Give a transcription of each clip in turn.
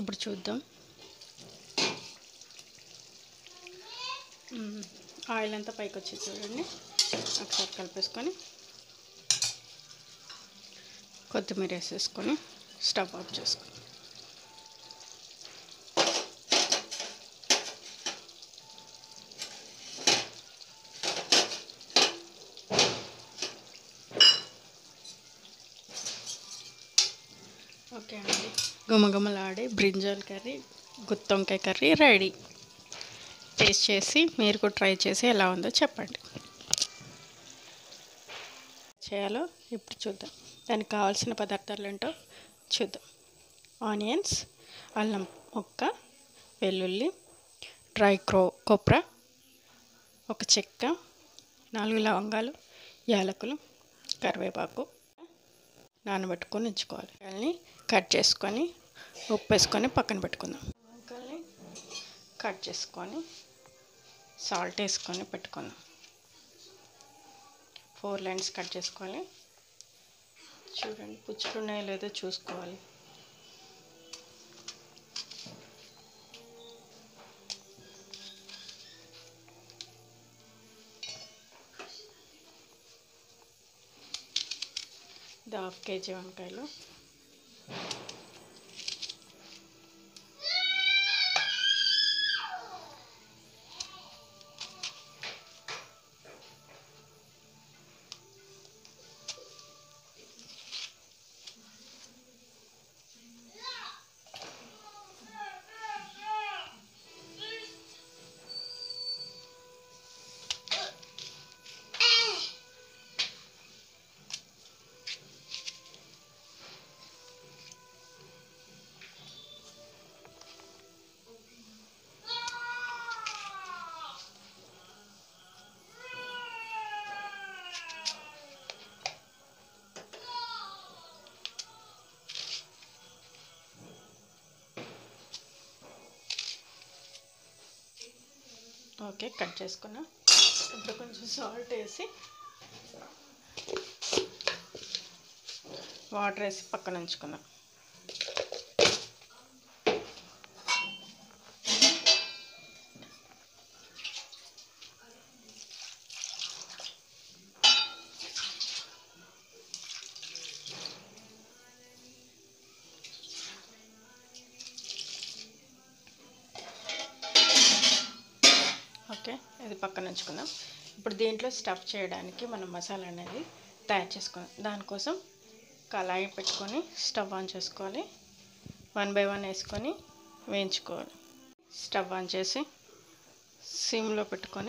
ఇప్పుడు చూద్దాం మ్మ్. ఆయిల్ అంతా పైకి వచ్చి చూడండి ఒకసారి కలిపేసుకొని కొత్తిమీర వేసేసుకొని స్టవ్ ఆఫ్ చేసుకొని ఓకే అండి గుమగుమలాడే బ్రింజాల్ కర్రీ గుత్తొంకాయ కర్రీ రెడీ టేస్ట్ చేసి మీరు కూడా ట్రై చేసి ఎలా ఉందో చెప్పండి చేయాలో ఇప్పుడు చూద్దాం దానికి కావాల్సిన పదార్థాలు ఏంటో చూద్దాం ఆనియన్స్ అల్లం ముక్క వెల్లుల్లి డ్రై క్రో కొప్ర ఒక చెక్క నాలుగు లవంగాలు యాలకులు కరివేపాకు నానబెట్టుకొని ఉంచుకోవాలి వంకాయల్ని కట్ చేసుకొని ఉప్పు వేసుకొని పక్కన పెట్టుకుందాం వంకాయల్ని కట్ చేసుకొని సాల్ట్ వేసుకొని పెట్టుకుందాం ఫోర్ లైన్స్ కట్ చేసుకోవాలి చూడండి పుచ్చులు ఉన్నాయో లేదో చూసుకోవాలి ఇది హాఫ్ కేజీ వంకాయలు ఓకే కట్ చేసుకున్నా ఇప్పుడు కొంచెం సాల్ట్ వేసి వాటర్ వేసి పక్కన ఉంచుకుందాం ఓకే ఇది పక్కన ఉంచుకుందాం ఇప్పుడు దీంట్లో స్టఫ్ చేయడానికి మనం మసాలా అనేది తయారు చేసుకుందాం దానికోసం కళాయి పెట్టుకొని స్టవ్ ఆన్ చేసుకోవాలి వన్ బై వన్ వేసుకొని వేయించుకోవాలి స్టవ్ ఆన్ చేసి సిమ్లో పెట్టుకొని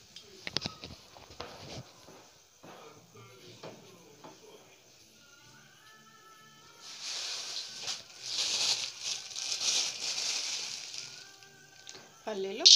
పల్లీలు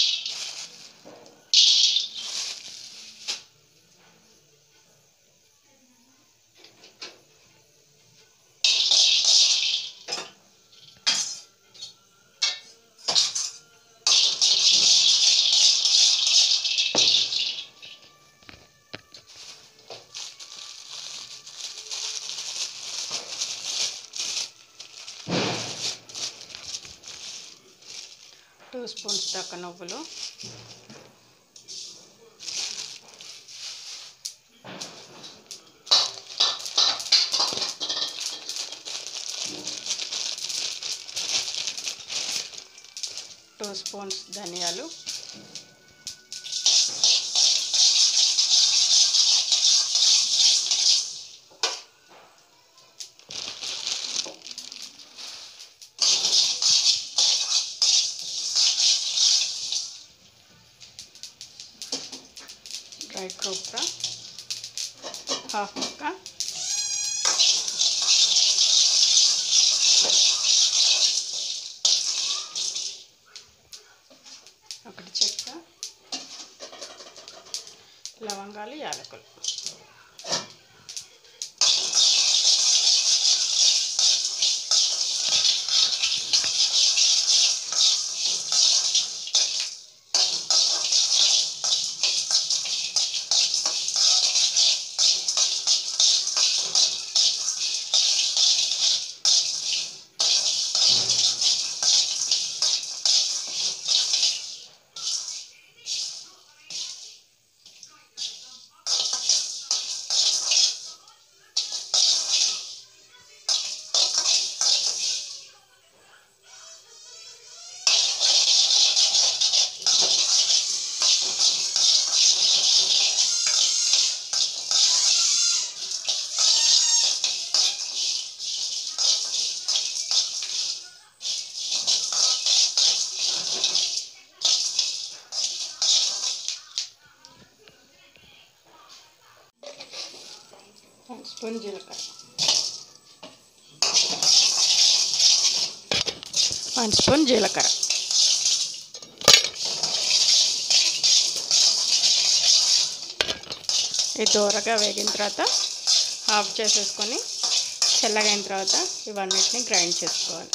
టూ స్పూన్స్ దాకా నువ్వులు టూ స్పూన్స్ ధనియాలు డ్రై క్రోప్రా హాఫ్ ముక్క ఒకటి చెక్క లవంగాలు యాలకులు స్పూన్ జీలకర్ర వన్ స్పూన్ జీలకర్ర ఇది దూరగా వేగిన తర్వాత ఆఫ్ చేసేసుకొని చల్లగైన తర్వాత ఇవన్నిటిని గ్రైండ్ చేసుకోవాలి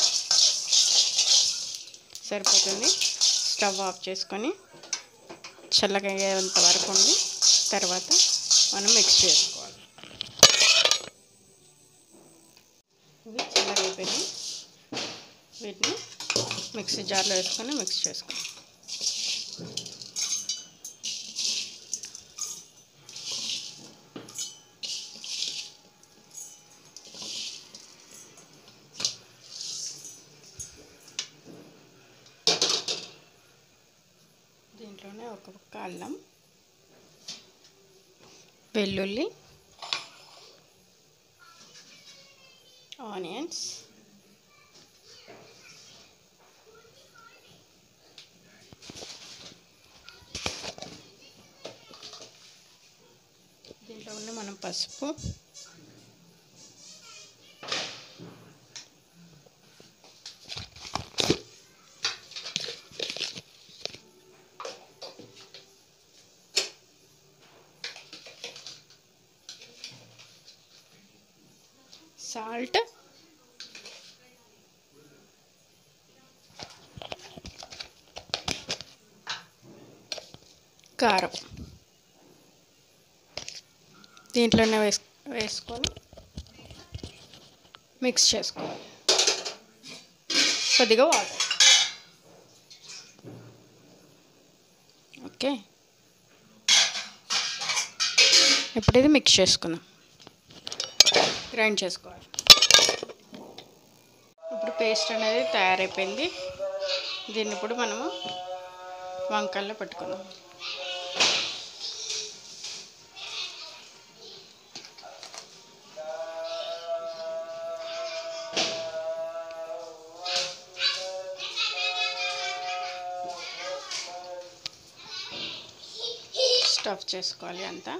సరిపోతుంది స్టవ్ ఆఫ్ చేసుకొని చల్లగా అయ్యేంత వరకు ఉండి తర్వాత మనం మిక్స్ చేసుకోవాలి ఇవి చల్లగా అయిపోయినాయి వీటిని మిక్సీ జార్లో వేసుకొని మిక్స్ చేసుకోవాలి దీంట్లోనే ఒక ముక్క అల్లం వెల్లుల్లి ఆనియన్స్ దీంట్లో ఉన్న మనం పసుపు సాల్ట్ కారం దీంట్లోనే వేసు వేసుకొని మిక్స్ చేసుకోవాలి కొద్దిగా వాటర్ ఓకే ఇప్పుడు ఇది మిక్స్ చేసుకుందాం గ్రైండ్ చేసుకోవాలి ఇప్పుడు పేస్ట్ అనేది తయారైపోయింది దీన్ని ఇప్పుడు మనము వంకాయల్లో పెట్టుకుందాం స్టఫ్ చేసుకోవాలి అంతా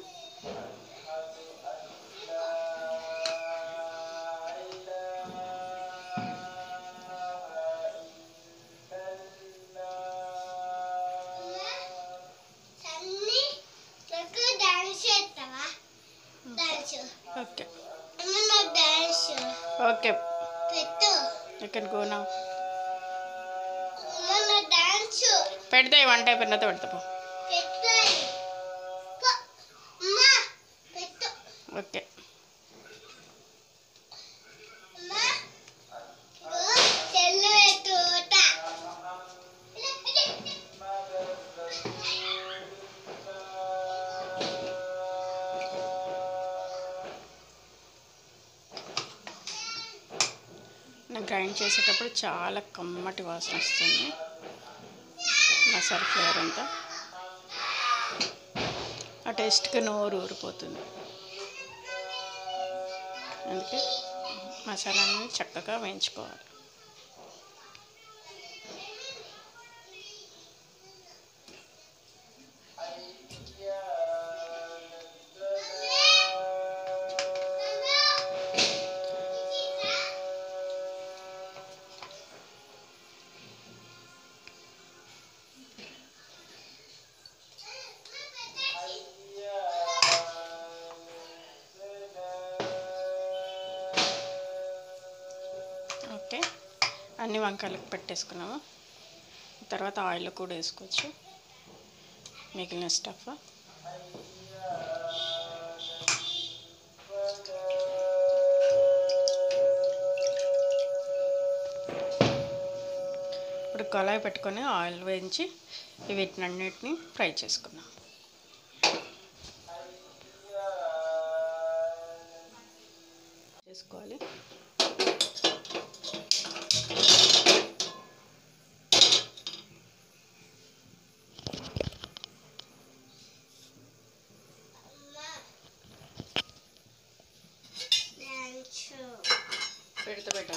సన్నీ నాకు డాన్స్ చేస్తావా డాన్స్ ఓకే అమ్మ నాకు డాన్స్ ఓకే పెట్టు యూ కెన్ గో నా అమ్మ నా డాన్స్ పెడితే వంట అయిపోయిన తర్వాత పెడతా పో. పెట్టు పో. అమ్మ పెట్టు ఓకే అమ్మ ఇగో చెల్లు పెట్టు తా. నేను గ్రైండ్ చేసేటప్పుడు చాలా కమ్మటి వాసన వస్తుంది మసాలా ఫ్లేవర్ అంతా ఆ టేస్ట్కి నోరు ఊరిపోతుంది అందుకే మసాలాని చక్కగా వేయించుకోవాలి ఓకే అన్ని వంకాయలకు పెట్టేసుకున్నాము తర్వాత ఆయిల్ కూడా వేసుకోవచ్చు మిగిలిన స్టఫ్ ఇప్పుడు కళాయి పెట్టుకొని ఆయిల్ వేయించి వీటినన్నిటిని ఫ్రై చేసుకుందాం చేసుకోవాలి డాన్స్ పెడతా బెట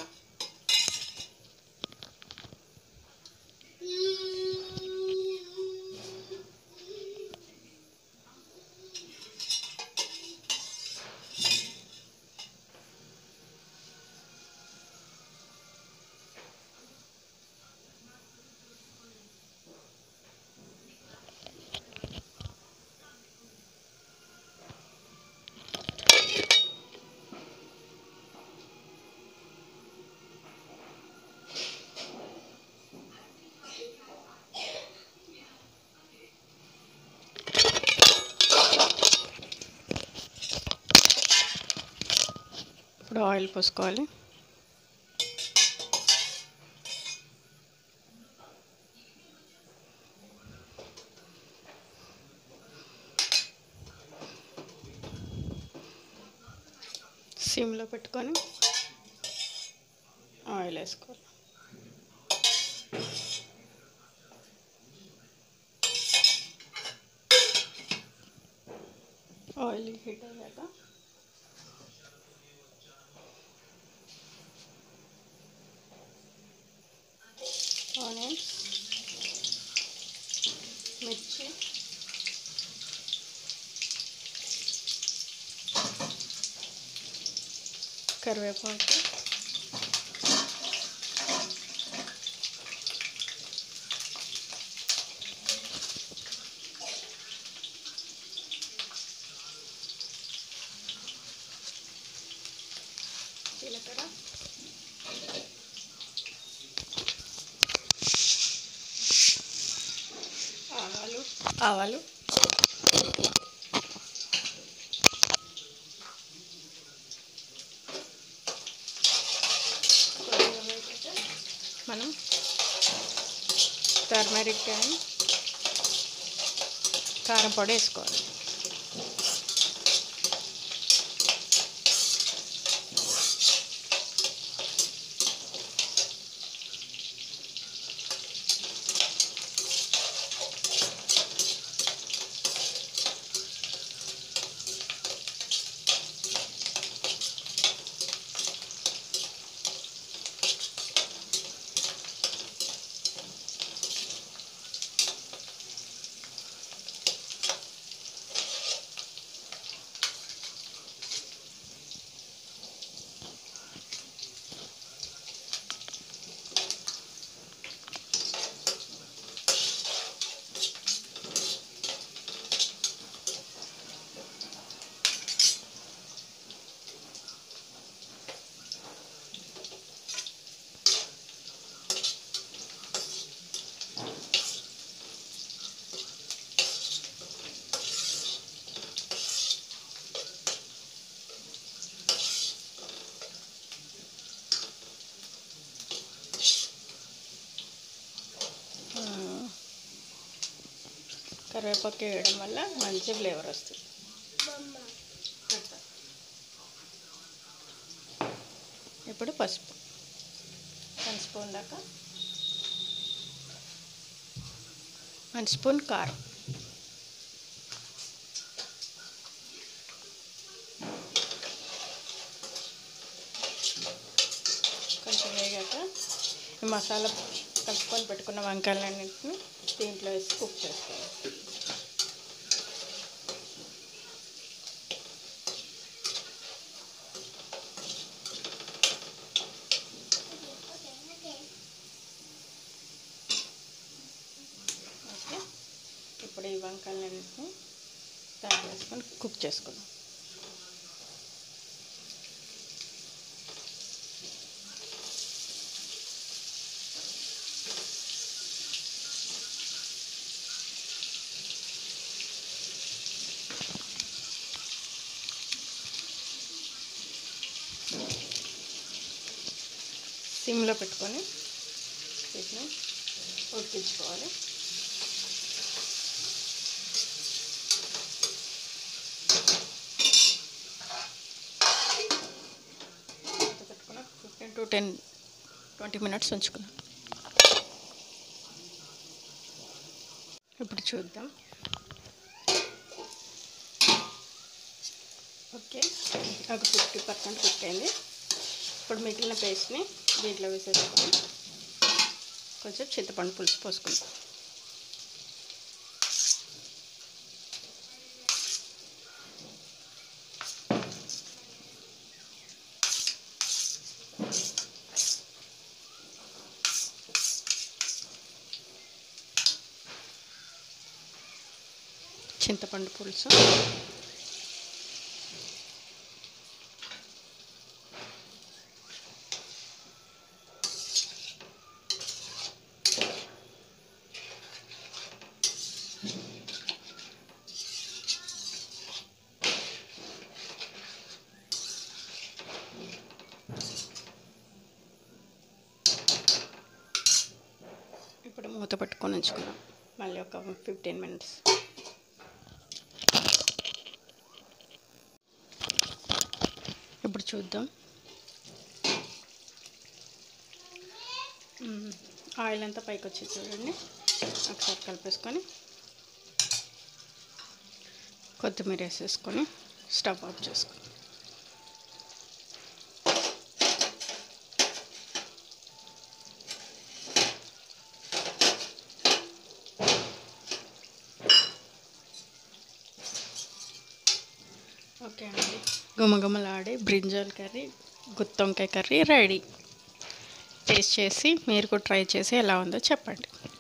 ఆయిల్ పోసుకోవాలి సిమ్లో పెట్టుకొని ఆయిల్ వేసుకోవాలి ఆయిల్ హీట్ అయ్యాక ఆనియన్స్ మిర్చి కరివేపాకు జీలకర్ర ఆవాలు ఆవాలు కొద్దిగా వేగాక మనం టర్మరిక్ కానీ కారం పొడి వేసుకోవాలి ఆ, కరివేపాకు వేయడం వల్ల మంచి ఫ్లేవర్ వస్తుంది ఇప్పుడు పసుపు వన్ స్పూన్ దాకా వన్ స్పూన్ కారం కొంచెం వేగాక ఈ మసాలా కలుపుకొని పెట్టుకున్న వంకాయలన్నింటిని దీంట్లో వేసి కుక్ చేసుకోవాలి ఓకే ఇప్పుడు ఈ వంకాయలన్నింటిని తయారు చేసుకొని కుక్ చేసుకుందాం సిమ్లో పెట్టుకొని వీటిని ఉడికించుకోవాలి మూత పెట్టుకుని fifteen to ten twenty minutes ఉంచుకుందాం ఇప్పుడు చూద్దాం ఓకే ఒక ఫిఫ్టీ పర్సెంట్ కుక్ అయింది ఇప్పుడు మిగిలిన పేస్ట్ని దీంట్లో వేసేసుకొని కొంచెం చింతపండు పులుసు పోసుకుందాం చింతపండు పులుసు ఇప్పుడు మూత పెట్టుకొని ఉంచుకుందాం మళ్ళీ ఒక ఫిఫ్టీన్ మినిట్స్ ఇప్పుడు చూద్దాం మ్మ్. ఆయిల్ అంతా పైకి వచ్చి చూడండి ఒకసారి కలిపేసుకొని కొత్తిమీర వేసేసుకొని స్టవ్ ఆఫ్ చేసుకొని ఓకే అండి గుమగుమలాడే బ్రింజాల్ కర్రీ గుత్తొంకాయ కర్రీ రెడీ టేస్ట్ చేసి మీరు కూడా ట్రై చేసి ఎలా ఉందో చెప్పండి